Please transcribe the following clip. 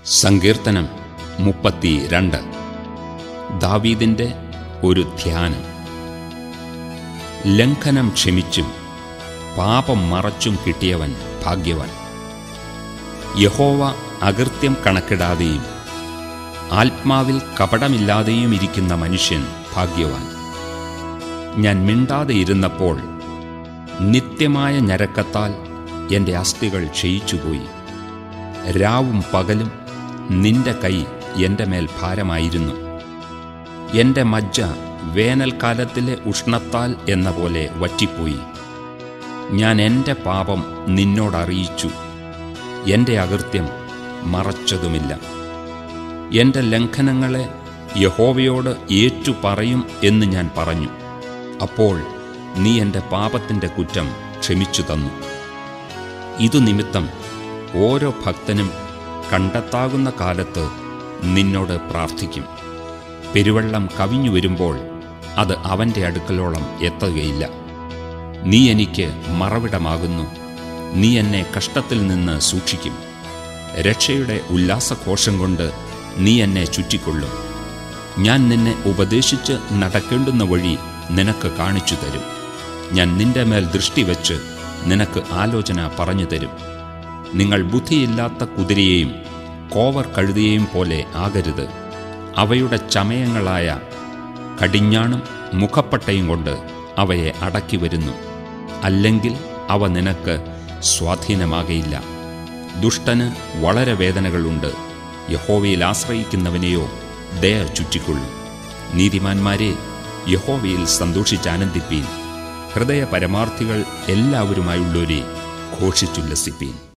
സങ്കീർത്തനം മുപ്പത്തി രണ്ട് ദാവീദിൻ്റെ ഒരു ധ്യാനം ലംഘനം ക്ഷമിച്ചും പാപം മറച്ചും കിട്ടിയവൻ ഭാഗ്യവാൻ യഹോവ അകൃത്യം കണക്കിടാതെയും ആത്മാവിൽ കപടമില്ലാതെയും ഇരിക്കുന്ന മനുഷ്യൻ ഭാഗ്യവാൻ ഞാൻ മിണ്ടാതെ ഇരുന്നപ്പോൾ നിത്യമായ ഞരക്കത്താൽ എൻ്റെ അസ്ഥികൾ ക്ഷയിച്ചുപോയി രാവും പകലും നിന്റെ കൈ എൻ്റെ മേൽ ഭാരമായിരുന്നു എൻ്റെ മജ്ജ വേനൽക്കാലത്തിലെ ഉഷ്ണത്താൽ എന്ന പോലെ വറ്റിപ്പോയി ഞാൻ എൻ്റെ പാപം നിന്നോടറിയിച്ചു എൻ്റെ അകൃത്യം മറച്ചതുമില്ല എൻ്റെ ലംഘനങ്ങളെ യഹോവയോട് ഏറ്റു പറയും എന്ന് ഞാൻ പറഞ്ഞു അപ്പോൾ നീ എൻ്റെ പാപത്തിൻ്റെ കുറ്റം ക്ഷമിച്ചു തന്നു ഇതു നിമിത്തം ഓരോ ഭക്തനും കണ്ടെത്താകുന്ന കാലത്ത് നിന്നോട് പ്രാർത്ഥിക്കും പെരുവെള്ളം കവിഞ്ഞു വരുമ്പോൾ അത് അവൻ്റെ അടുക്കലോളം എത്തുകയില്ല നീ എനിക്ക് മറവിടമാകുന്നു നീ എന്നെ കഷ്ടത്തിൽ നിന്ന് സൂക്ഷിക്കും രക്ഷയുടെ ഉല്ലാസഘോഷം കൊണ്ട് നീ എന്നെ ചുറ്റിക്കൊള്ളും ഞാൻ നിന്നെ ഉപദേശിച്ച് നടക്കേണ്ടുന്ന വഴി നിനക്ക് കാണിച്ചു തരും ഞാൻ നിന്റെ മേൽ ദൃഷ്ടി വച്ച് നിനക്ക് ആലോചന പറഞ്ഞു തരും നിങ്ങൾ ബുദ്ധിയില്ലാത്ത കുതിരയെയും കോവർ കഴുതിയെയും പോലെ ആകരുത് അവയുടെ ചമയങ്ങളായ കടിഞ്ഞാണും മുഖപ്പട്ടയും കൊണ്ട് അവയെ അടക്കി വരുന്നു അല്ലെങ്കിൽ അവ നിനക്ക് സ്വാധീനമാകയില്ല ദുഷ്ടന് വളരെ വേദനകളുണ്ട് യഹോവയിൽ ആശ്രയിക്കുന്നവനെയോ ദയ ചുറ്റിക്കൊള്ളും നീതിമാന്മാരെ യഹോവയിൽ സന്തോഷിച്ചാനന്ദിപ്പീൻ ഹൃദയ പരമാർത്ഥികൾ എല്ലാവരുമായുള്ളവരെ ഘോഷിച്ചുല്ലസിപ്പീൻ